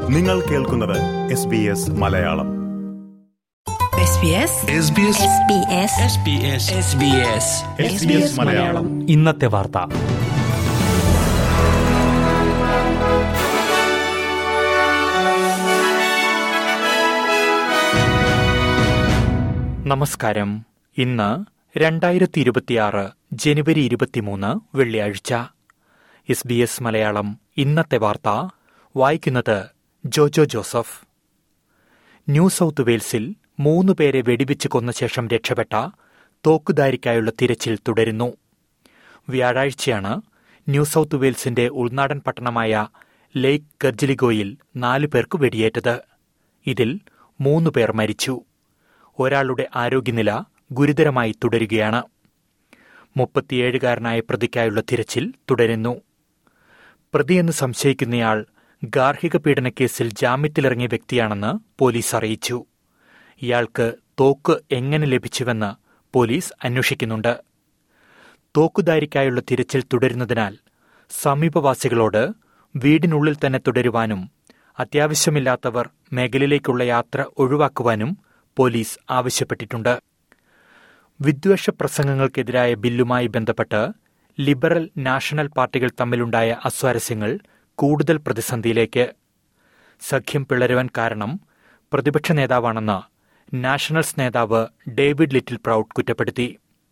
നിങ്ങൾ കേൾക്കുന്നത് S B S Malayalam SBS Malayalam ഇന്നത്തെ വാർത്ത നമസ്കാരം ഇന്ന് രണ്ടായിരത്തി ഇരുപത്തിയാറ് ജനുവരി ഇരുപത്തിമൂന്ന് വെള്ളിയാഴ്ച എസ് ബി എസ് മലയാളം ഇന്നത്തെ വാർത്ത വായിക്കുന്നത് ജോജോ ജോസഫ് ന്യൂ സൌത്ത് വെയിൽസിൽ മൂന്ന് പേരെ വെടിവെച്ച് കൊന്ന ശേഷം രക്ഷപ്പെട്ട തോക്കുധാരിക്കായുള്ള തിരച്ചിൽ തുടരുന്നു വ്യാഴാഴ്ചയാണ് ന്യൂ സൌത്ത് വെയിൽസിന്റെ ഉൾനാടൻ പട്ടണമായ ലേക്ക് ഗർജിലിഗോയിൽ നാലു പേർക്ക് വെടിയേറ്റത് ഇതിൽ മൂന്ന് പേർ മരിച്ചു ഒരാളുടെ ആരോഗ്യനില ഗുരുതരമായി തുടരുകയാണ് മുപ്പത്തിയേഴുകാരനായ പ്രതിക്കായുള്ള തിരച്ചിൽ തുടരുന്നു പ്രതിയെന്ന് സംശയിക്കുന്നയാൾ ഗാർഹിക പീഡനക്കേസിൽ ജാമ്യത്തിലിറങ്ങിയ വ്യക്തിയാണെന്ന് പോലീസ് അറിയിച്ചു ഇയാൾക്ക് തോക്ക് എങ്ങനെ ലഭിച്ചുവെന്ന് പോലീസ് അന്വേഷിക്കുന്നുണ്ട് തോക്കുധാരിക്കായുള്ള തിരച്ചിൽ തുടരുന്നതിനാൽ സമീപവാസികളോട് വീടിനുള്ളിൽ തന്നെ തുടരുവാനും അത്യാവശ്യമില്ലാത്തവർ മേഖലയിലേക്കുള്ള യാത്ര ഒഴിവാക്കുവാനും പോലീസ് ആവശ്യപ്പെട്ടിട്ടുണ്ട് വിദ്വേഷ പ്രസംഗങ്ങൾക്കെതിരായ ബില്ലുമായി ബന്ധപ്പെട്ട് ലിബറൽ നാഷണൽ പാർട്ടികൾ തമ്മിലുണ്ടായ അസ്വാരസ്യങ്ങൾ കൂടുതൽ പ്രതിസന്ധിയിലേക്ക് സഖ്യം പിളരുവാൻ കാരണം പ്രതിപക്ഷ നേതാവാണെന്ന് നാഷണൽസ് നേതാവ് ഡേവിഡ് ലിറ്റിൽ പ്രൌഡ് കുറ്റപ്പെടുത്തി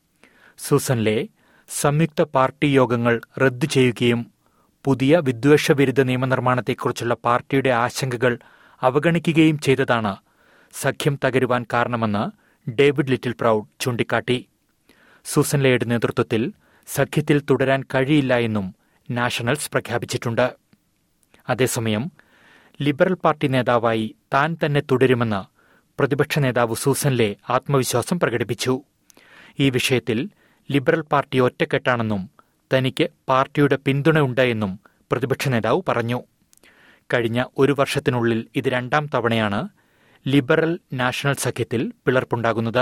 സൂസനിലെ സംയുക്ത പാർട്ടി യോഗങ്ങൾ റദ്ദു ചെയ്യുകയും പുതിയ വിദ്വേഷവിരുദ്ധ നിയമനിർമ്മാണത്തെക്കുറിച്ചുള്ള പാർട്ടിയുടെ ആശങ്കകൾ അവഗണിക്കുകയും ചെയ്തതാണ് സഖ്യം തകരുവാൻ കാരണമെന്ന് ഡേവിഡ് ലിറ്റിൽ പ്രൌഡ് ചൂണ്ടിക്കാട്ടി സൂസൻലയുടെ നേതൃത്വത്തിൽ സഖ്യത്തിൽ തുടരാൻ കഴിയില്ല എന്നും നാഷണൽസ് പ്രഖ്യാപിച്ചിട്ടുണ്ട് അതേസമയം ലിബറൽ പാർട്ടി നേതാവായി താൻ തന്നെ തുടരുമെന്ന് പ്രതിപക്ഷ നേതാവ് സൂസൻലെ ആത്മവിശ്വാസം പ്രകടിപ്പിച്ചു ഈ വിഷയത്തിൽ ലിബറൽ പാർട്ടി ഒറ്റക്കെട്ടാണെന്നും തനിക്ക് പാർട്ടിയുടെ പിന്തുണയുണ്ട് എന്നും പ്രതിപക്ഷ നേതാവ് പറഞ്ഞു കഴിഞ്ഞ ഒരു വർഷത്തിനുള്ളിൽ ഇത് രണ്ടാം തവണയാണ് ലിബറൽ നാഷണൽ സഖ്യത്തിൽ പിളർപ്പുണ്ടാകുന്നത്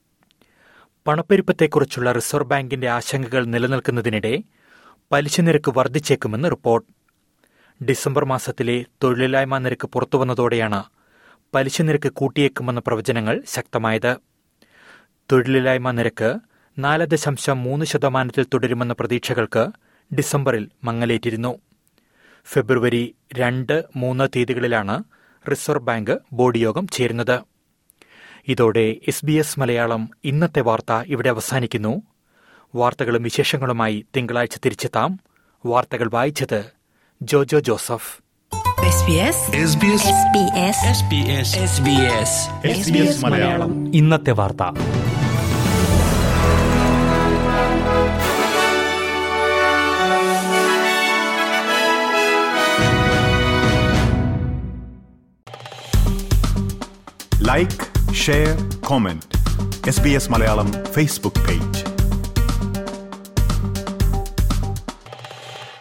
പണപ്പെരുപ്പത്തെക്കുറിച്ചുള്ള റിസർവ് ബാങ്കിന്റെ ആശങ്കകൾ നിലനിൽക്കുന്നതിനിടെ പലിശ നിരക്ക് വർദ്ധിച്ചേക്കുമെന്ന് റിപ്പോർട്ട് ഡിസംബർ മാസത്തിലെ തൊഴിലില്ലായ്മ നിരക്ക് പുറത്തുവന്നതോടെയാണ് പലിശ നിരക്ക് കൂട്ടിയേക്കുമെന്ന പ്രവചനങ്ങൾ ശക്തമായത് തൊഴിലില്ലായ്മ നിരക്ക് നാല് ദശാംശം മൂന്ന് ശതമാനത്തിൽ തുടരുമെന്ന പ്രതീക്ഷകൾക്ക് ഡിസംബറിൽ മങ്ങലേറ്റിരുന്നു ഫെബ്രുവരി രണ്ട് മൂന്ന് തീയതികളിലാണ് റിസർവ് ബാങ്ക് ബോർഡ് യോഗം ചേരുന്നത് ഇതോടെ എസ് ബി എസ് മലയാളം ഇന്നത്തെ വാർത്ത ഇവിടെ അവസാനിക്കുന്നു വാർത്തകളും വിശേഷങ്ങളുമായി തിങ്കളാഴ്ച തിരിച്ചെത്താം വാർത്തകൾ വായിച്ചത് ജോജോ ജോസഫ് SBS മലയാളം ഇന്നത്തെ വാർത്ത like share comment S B S Malayalam Facebook page